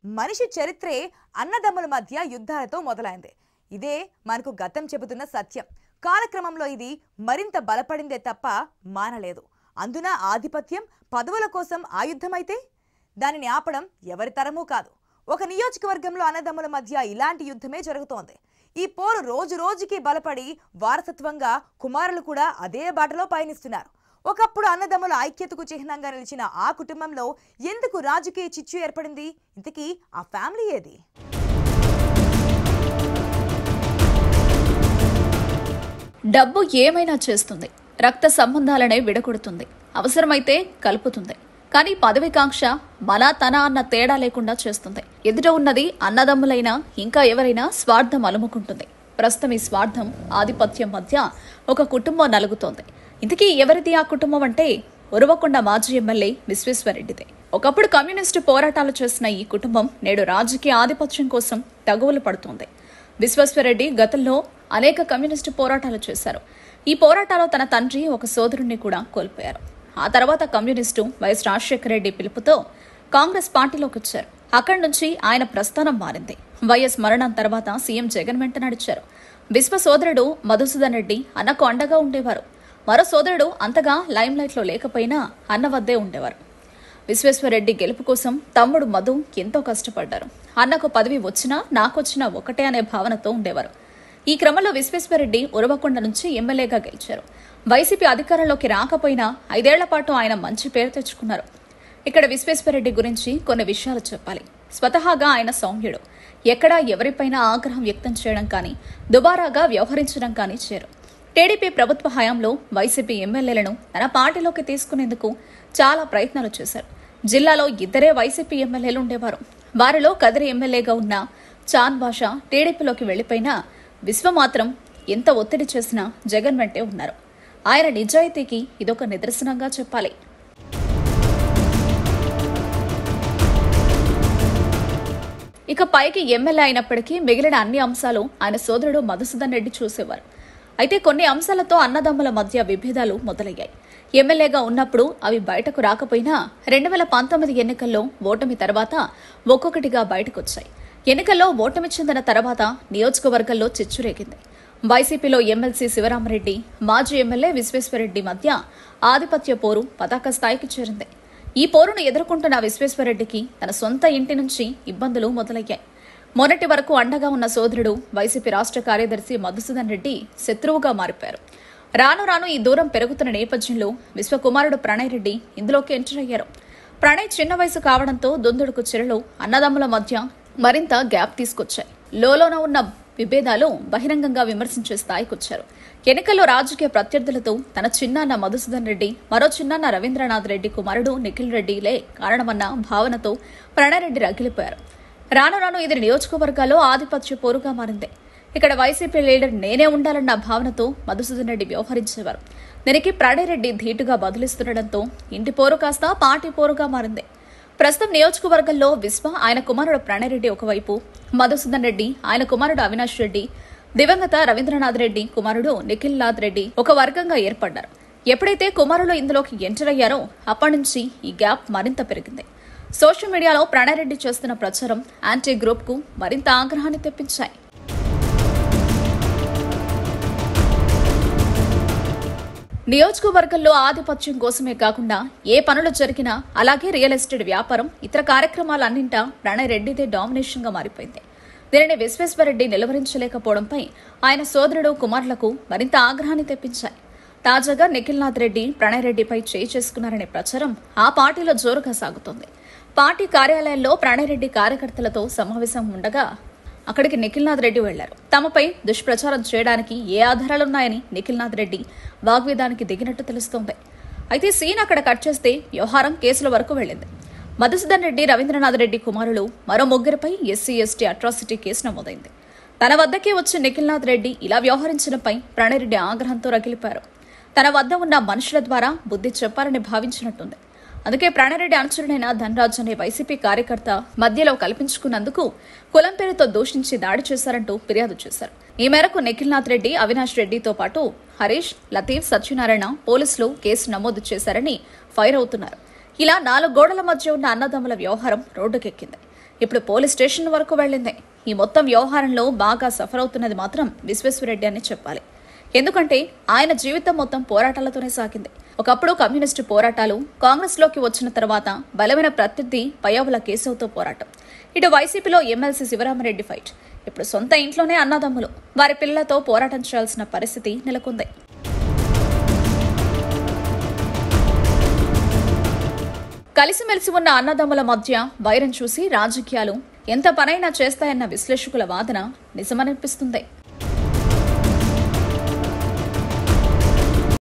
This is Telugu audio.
మనిషి చరిత్రే అన్నదమ్ముల మధ్య యుద్ధాలతో మొదలైంది ఇదే మనకు గతం చెబుతున్న సత్యం కాలక్రమంలో ఇది మరింత బలపడిందే తప్ప మానలేదు అందున ఆధిపత్యం పదవుల కోసం ఆయుద్ధమైతే దానిని ఆపడం ఎవరి తరమూ కాదు ఒక నియోజకవర్గంలో అన్నదమ్ముల మధ్య ఇలాంటి యుద్ధమే జరుగుతోంది ఈ పోరు రోజు రోజుకి బలపడి వారసత్వంగా కుమారులు కూడా అదే బాటలో పయనిస్తున్నారు ఒకప్పుడు అన్నదమ్ముల ఐక్యతకు చిహ్నంగా నిలిచిన ఆ కుటుంబంలో ఎందుకు రాజకీయ చిచ్చు ఏర్పడింది ఇంతకీ ఆ ఫ్యామిలీ ఏది డబ్బు ఏమైనా చేస్తుంది రక్త సంబంధాలనే విడగొడుతుంది అవసరమైతే కలుపుతుంది కానీ పదవికాంక్ష మన తన అన్న తేడా లేకుండా చేస్తుంది ఎదుట ఉన్నది అన్నదమ్ములైనా ఇంకా ఎవరైనా స్వార్థం అలుముకుంటుంది ప్రస్తుతం ఈ స్వార్థం ఆధిపత్యం మధ్య ఒక కుటుంబం నలుగుతోంది ఇంతకీ ఎవరిది ఆ కుటుంబం అంటే ఉరవకొండ మాజీ ఎమ్మెల్యే విశ్వేశ్వరరెడ్డిదే ఒకప్పుడు కమ్యూనిస్టు పోరాటాలు చేసిన ఈ కుటుంబం నేడు రాజకీయ ఆధిపత్యం కోసం తగువలు పడుతోంది విశ్వేశ్వరరెడ్డి గతంలో అనేక కమ్యూనిస్టు పోరాటాలు చేశారు ఈ పోరాటాల్లో తన తండ్రి ఒక సోదరుణ్ణి కూడా కోల్పోయారు ఆ తర్వాత కమ్యూనిస్టు వైఎస్ రాజశేఖర రెడ్డి పిలుపుతో కాంగ్రెస్ పార్టీలోకి వచ్చారు అక్కడి నుంచి ఆయన ప్రస్థానం మారింది వైఎస్ మరణం తర్వాత సీఎం జగన్ వెంట నడిచారు విశ్వ సోదరుడు మధుసూదన్ రెడ్డి అన్నకు అండగా ఉండేవారు మరో సోదరుడు అంతగా లైమ్ లైట్లో లేకపోయినా అన్న వద్దే ఉండేవారు విశ్వేశ్వరరెడ్డి గెలుపు కోసం తమ్ముడు మధు ఎంతో కష్టపడ్డారు అన్నకు పదవి వచ్చినా నాకొచ్చినా ఒకటే అనే భావనతో ఉండేవారు ఈ క్రమంలో విశ్వేశ్వరరెడ్డి ఉరవకొండ నుంచి ఎమ్మెల్యేగా గెలిచారు వైసీపీ అధికారంలోకి రాకపోయినా ఐదేళ్ల పాటు ఆయన మంచి పేరు తెచ్చుకున్నారు ఇక్కడ విశ్వేశ్వరరెడ్డి గురించి కొన్ని విషయాలు చెప్పాలి స్వతహాగా ఆయన సౌమ్యుడు ఎక్కడా ఎవరిపైనా ఆగ్రహం వ్యక్తం చేయడం కానీ దుబారాగా వ్యవహరించడం కానీ చేరు టీడీపీ ప్రభుత్వ హయాంలో వైసీపీ ఎమ్మెల్యేలను తన పార్టీలోకి తీసుకునేందుకు చాలా ప్రయత్నాలు చేశారు జిల్లాలో ఇద్దరే వైసీపీ ఎమ్మెల్యేలు ఉండేవారు వారిలో కదిరి ఎమ్మెల్యేగా ఉన్న చాన్ బాషా టీడీపీలోకి వెళ్లిపోయినా విశ్వ మాత్రం ఎంత ఒత్తిడి చేసినా జగన్ వెంటే ఉన్నారు ఆయన నిజాయితీకి ఇదొక నిదర్శనంగా చెప్పాలి ఇక పైకి ఎమ్మెల్యే అయినప్పటికీ మిగిలిన అన్ని అంశాలు ఆయన సోదరుడు మధుసూదన్ రెడ్డి చూసేవారు అయితే కొన్ని అంశాలతో అన్నదమ్ముల మధ్య విభేదాలు మొదలయ్యాయి ఎమ్మెల్యేగా ఉన్నప్పుడు అవి బయటకు రాకపోయినా రెండు వేల పంతొమ్మిది ఎన్నికల్లో ఓటమి తర్వాత ఒక్కొక్కటిగా బయటకొచ్చాయి ఎన్నికల్లో ఓటమి చెందిన తర్వాత నియోజకవర్గంలో చిచ్చురేగింది వైసీపీలో ఎమ్మెల్సీ శివరామరెడ్డి మాజీ ఎమ్మెల్యే విశ్వేశ్వరరెడ్డి మధ్య ఆధిపత్య పోరు పతాక స్థాయికి చేరింది ఈ పోరును ఎదుర్కొంటున్న విశ్వేశ్వరరెడ్డికి తన సొంత ఇంటి నుంచి ఇబ్బందులు మొదలయ్యాయి మొన్నటి వరకు అండగా ఉన్న సోదరుడు వైసీపీ రాష్ట్ర కార్యదర్శి మధుసూదన్ రెడ్డి శత్రువుగా మారిపోయారు రాను రాను ఈ దూరం పెరుగుతున్న నేపథ్యంలో విశ్వకుమారుడు ప్రణయ్ రెడ్డి ఇందులోకి ఎంటర్ అయ్యారు ప్రణయ్ చిన్న వయసు కావడంతో దొందుడుకు చెరలు అన్నదమ్ముల మధ్య మరింత గ్యాప్ తీసుకొచ్చాయి లోలోన ఉన్న విభేదాలు బహిరంగంగా విమర్శించే స్థాయికొచ్చారు ఎన్నికల్లో రాజకీయ ప్రత్యర్థులతో తన చిన్నాన్న మధుసూదన్ రెడ్డి మరో చిన్నాన్న రవీంద్రనాథ్ రెడ్డి కుమారుడు నిఖిల్ రెడ్డిలే కారణమన్న భావనతో ప్రణయరెడ్డి రగిలిపోయారు రాను రాను ఇది నియోజకవర్గాల్లో ఆధిపత్య పోరుగా మారింది ఇక్కడ వైసీపీ లీడర్ నేనే ఉండాలన్న భావనతో మధుసూదన్ రెడ్డి వ్యవహరించేవారు దీనికి ప్రణయరెడ్డి ధీటుగా బదులిస్తుండటంతో ఇంటి పోరు కాస్త పార్టీ పోరుగా మారింది ప్రస్తుతం నియోజకవర్గంలో విశ్వ ఆయన కుమారుడు ప్రణయరెడ్డి ఒకవైపు మధుసూదన్ రెడ్డి ఆయన కుమారుడు అవినాష్ రెడ్డి దివంగత రవీంద్రనాథ్ రెడ్డి కుమారుడు నిఖిల్ నాథ్ రెడ్డి ఒక వర్గంగా ఏర్పడ్డారు ఎప్పుడైతే కుమారులు ఇందులోకి ఎంటర్ అయ్యారో అప్పటి నుంచి ఈ గ్యాప్ మరింత పెరిగింది సోషల్ మీడియాలో ప్రణయరెడ్డి చేస్తున్న ప్రచారం యాంటీ గ్రూప్ కు మరింత ఆగ్రహాన్ని తెప్పించాయి నియోజకవర్గంలో ఆధిపత్యం కోసమే కాకుండా ఏ పనులు జరిగినా అలాగే రియల్ ఎస్టేట్ వ్యాపారం ఇతర కార్యక్రమాలన్నింటా ప్రణయ్ రెడ్డిదే డామినేషన్ గా మారిపోయింది దీనిని విశ్వేశ్వరరెడ్డి నిలువరించలేకపోవడంపై ఆయన సోదరుడు కుమారులకు మరింత ఆగ్రహాన్ని తెప్పించాయి తాజాగా నిఖిల్నాథ్ రెడ్డి ప్రణయ్ రెడ్డిపై చేయి చేసుకున్నారనే ప్రచారం ఆ పార్టీలో జోరుగా సాగుతోంది పార్టీ కార్యాలయంలో ప్రణయ్ రెడ్డి కార్యకర్తలతో సమావేశం ఉండగా అక్కడికి నిఖిల్నాథ్ రెడ్డి వెళ్లారు తమపై దుష్ప్రచారం చేయడానికి ఏ ఆధారాలున్నాయని నిఖిల్నాథ్ రెడ్డి వాగ్వేదానికి దిగినట్టు తెలుస్తోంది అయితే సీన్ అక్కడ కట్ చేస్తే వ్యవహారం కేసుల వరకు వెళ్ళింది మధుసూదన్ రెడ్డి రవీంద్రనాథ్ రెడ్డి కుమారులు మరో ముగ్గురిపై ఎస్సీ ఎస్టీ అట్రాసిటీ కేసు నమోదైంది తన వద్దకే వచ్చి నిఖిల్నాథ్ రెడ్డి ఇలా వ్యవహరించడంపై ప్రణయరెడ్డి ఆగ్రహంతో రగిలిపారు తన వద్ద ఉన్న మనుషుల ద్వారా బుద్ధి చెప్పాలని భావించినట్టుంది అందుకే ప్రాణరెడ్డి అనుచరుడైన ధనరాజ్ అనే వైసీపీ కార్యకర్త మధ్యలో కల్పించుకున్నందుకు కులం పేరుతో దూషించి దాడి చేశారంటూ ఫిర్యాదు చేశారు ఈ మేరకు నిఖిల్నాథ్ రెడ్డి అవినాష్ రెడ్డితో పాటు హరీష్ లతీఫ్ సత్యనారాయణ పోలీసులు కేసు నమోదు చేశారని ఫైర్ అవుతున్నారు ఇలా నాలుగు గోడల మధ్య ఉన్న అన్నదమ్ముల వ్యవహారం రోడ్డుకెక్కింది ఇప్పుడు పోలీస్ స్టేషన్ వరకు వెళ్ళింది ఈ మొత్తం వ్యవహారంలో బాగా సఫర్ అవుతున్నది మాత్రం విశ్వేశ్వరరెడ్డి అని చెప్పాలి ఎందుకంటే ఆయన జీవితం మొత్తం పోరాటాలతోనే సాగింది ఒకప్పుడు కమ్యూనిస్టు పోరాటాలు కాంగ్రెస్లోకి వచ్చిన తర్వాత బలమైన ప్రత్యర్థి పయ్యవుల కేశవ్తో పోరాటం ఇటు వైసీపీలో ఎమ్మెల్సీ శివరామరెడ్డి ఫైట్ ఇప్పుడు సొంత ఇంట్లోనే అన్నదమ్ములు వారి పిల్లలతో పోరాటం చేయాల్సిన పరిస్థితి నెలకొంది కలిసిమెలిసి ఉన్న అన్నదమ్ముల మధ్య వైరం చూసి రాజకీయాలు ఎంత పనైనా చేస్తాయన్న విశ్లేషకుల వాదన నిజమనిపిస్తుంది